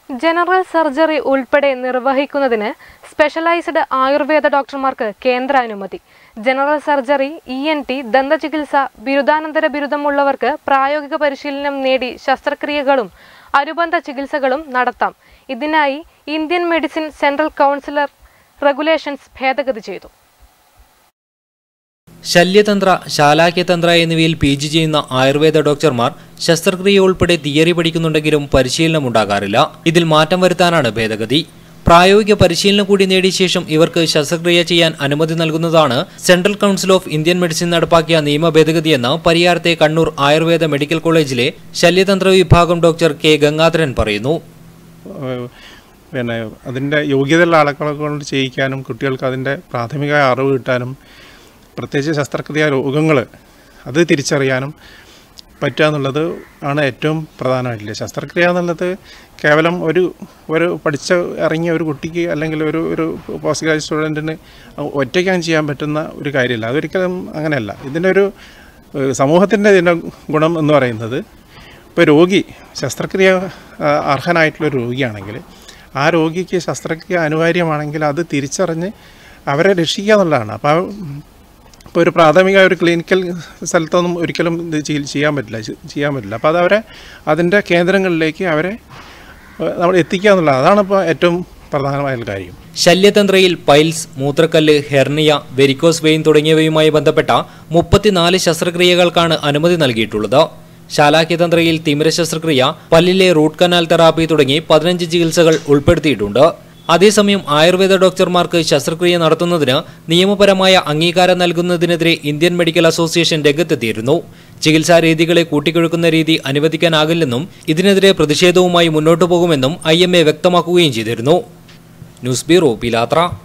general surgery ഉൾപ്പെടെ നിർവഹിക്കുന്നതിന് specialised Ayurveda ഡോക്ടർമാർക്ക് കേന്ദ്ര അനുമതി general surgery E N T ദന്തചികിത്സ ബിരുദാനന്തര ബിരുദമുള്ളവർക്ക് പ്രായോഗിക പരിശീലനം നേടി ശസ്ത്രക്രിയകളും അനുബന്ധ ചികിത്സകളും നടത്താം ഇതിനായി Indian medicine central councillor regulations ഭേദഗതി ചെയ്തു ശല്യതന്ത്ര ശാലാക്യതന്ത്ര എന്നിവയിൽ പി ജി ചെയ്യുന്ന ആയുർവേദ ഡോക്ടർമാർ ശസ്ത്രക്രിയ ഉൾപ്പെടെ തിയറി പഠിക്കുന്നുണ്ടെങ്കിലും പരിശീലനം ഉണ്ടാകാറില്ല ഇതിൽ മാറ്റം വരുത്താനാണ് ഭേദഗതി പ്രായോഗിക പരിശീലനം കൂടി നേടിയ ശേഷം ഇവർക്ക് ശസ്ത്രക്രിയ ചെയ്യാൻ അനുമതി നൽകുന്നതാണ് central council of Indian medicine നടപ്പാക്കിയ നിയമ ഭേദഗതിയെന്ന് പരിയാരത്തെ കണ്ണൂർ ആയുർവേദ മെഡിക്കൽ കോളേജിലെ ശല്യതന്ത്ര വിഭാഗം ഡോക്ടർ കെ ഗംഗാധരൻ പറയുന്നു ഏഹ് പിന്നെ അതിൻ്റെ യോഗ്യതയുള്ള ആളുകളെ കൊണ്ട് ചെയ്യിക്കാനും കുട്ടികൾക്ക് അതിൻ്റെ പ്രാഥമിക അറിവ് കിട്ടാനും പ്രത്യേകിച്ച് ശസ്ത്രക്രിയ രോഗങ്ങൾ അത് തിരിച്ചറിയാനും പറ്റുക എന്നുള്ളത് ആണ് ഏറ്റവും പ്രധാനമായിട്ടുള്ളത് ശസ്ത്രക്രിയ എന്നുള്ളത് കേവലം ഒരു ഒരു പഠിച്ച ഇറങ്ങിയ ഒരു കുട്ടിക്ക് അല്ലെങ്കിൽ ഒരു ഒരു പോസ്റ്റ് ഗ്രാജുവേറ്റ് സ്റ്റുഡൻറ്റിന് ഒറ്റയ്ക്കാൻ ചെയ്യാൻ പറ്റുന്ന ഒരു കാര്യമല്ല അതൊരിക്കലും അങ്ങനെയല്ല ഇതിൻ്റെ ഒരു ഏഹ് സമൂഹത്തിൻ്റെ ഇതിൻ്റെ ഗുണം എന്ന് പറയുന്നത് ഇപ്പോൾ രോഗി ശസ്ത്രക്രിയ ആ, അർഹനായിട്ടുള്ള രോഗിയാണെങ്കിൽ ആ രോഗിക്ക് ശസ്ത്രക്രിയ അനിവാര്യമാണെങ്കിൽ അത് തിരിച്ചറിഞ്ഞ് അവരെ രക്ഷിക്കുക എന്നുള്ളതാണ് അപ്പോൾ ഇപ്പോൾ ഒരു പ്രാഥമിക ഒരു ക്ലിനിക്കൽ സ്ഥലത്തൊന്നും ഒരിക്കലും ഇത് ചെയ്യ- ചെയ്യാൻ പറ്റില്ല ചെ- ചെയ്യാൻ പറ്റില്ല അപ്പോൾ അത് അവരെ അതിൻ്റെ കേന്ദ്രങ്ങളിലേക്ക് അവരെ ഏഹ്, നമ്മൾ എത്തിക്കുക എന്നുള്ളത് അതാണ് ഇപ്പോൾ ഏറ്റവും പ്രധാനമായ കാര്യം ശല്യതന്ത്രയിൽ പൈൽസ് മൂത്രക്കല്ല് ഹെർണിയ വെരിക്കോസ് വെയിൻ തുടങ്ങിയവയുമായി ബന്ധപ്പെട്ട മുപ്പത്തിനാല് ശസ്ത്രക്രിയകൾക്കാണ് അനുമതി നൽകിയിട്ടുള്ളത് ശാലാക്യതന്ത്രയിൽ തിമിര ശസ്ത്രക്രിയ പല്ലിലെ റൂട്ട് കനാൽ തെറാപ്പി തുടങ്ങി പതിനഞ്ച് ചികിത്സകൾ ഉൾപ്പെടുത്തിയിട്ടുണ്ട് അതേസമയം ആയുർവേദ ഡോക്ടർമാർക്ക് ശസ്ത്രക്രിയ നടത്തുന്നതിന് നിയമപരമായ അംഗീകാരം നൽകുന്നതിനെതിരെ ഇന്ത്യൻ മെഡിക്കൽ അസോസിയേഷൻ രംഗത്തെത്തിയിരുന്നു ചികിത്സാ രീതികളെ കൂട്ടിക്കൊഴുക്കുന്ന രീതി അനുവദിക്കാനാകില്ലെന്നും ഇതിനെതിരെ പ്രതിഷേധവുമായി മുന്നോട്ടു പോകുമെന്നും ഐ വ്യക്തമാക്കുകയും ചെയ്തിരുന്നു ന്യൂസ് ബ്യൂറോ പിലാത്ര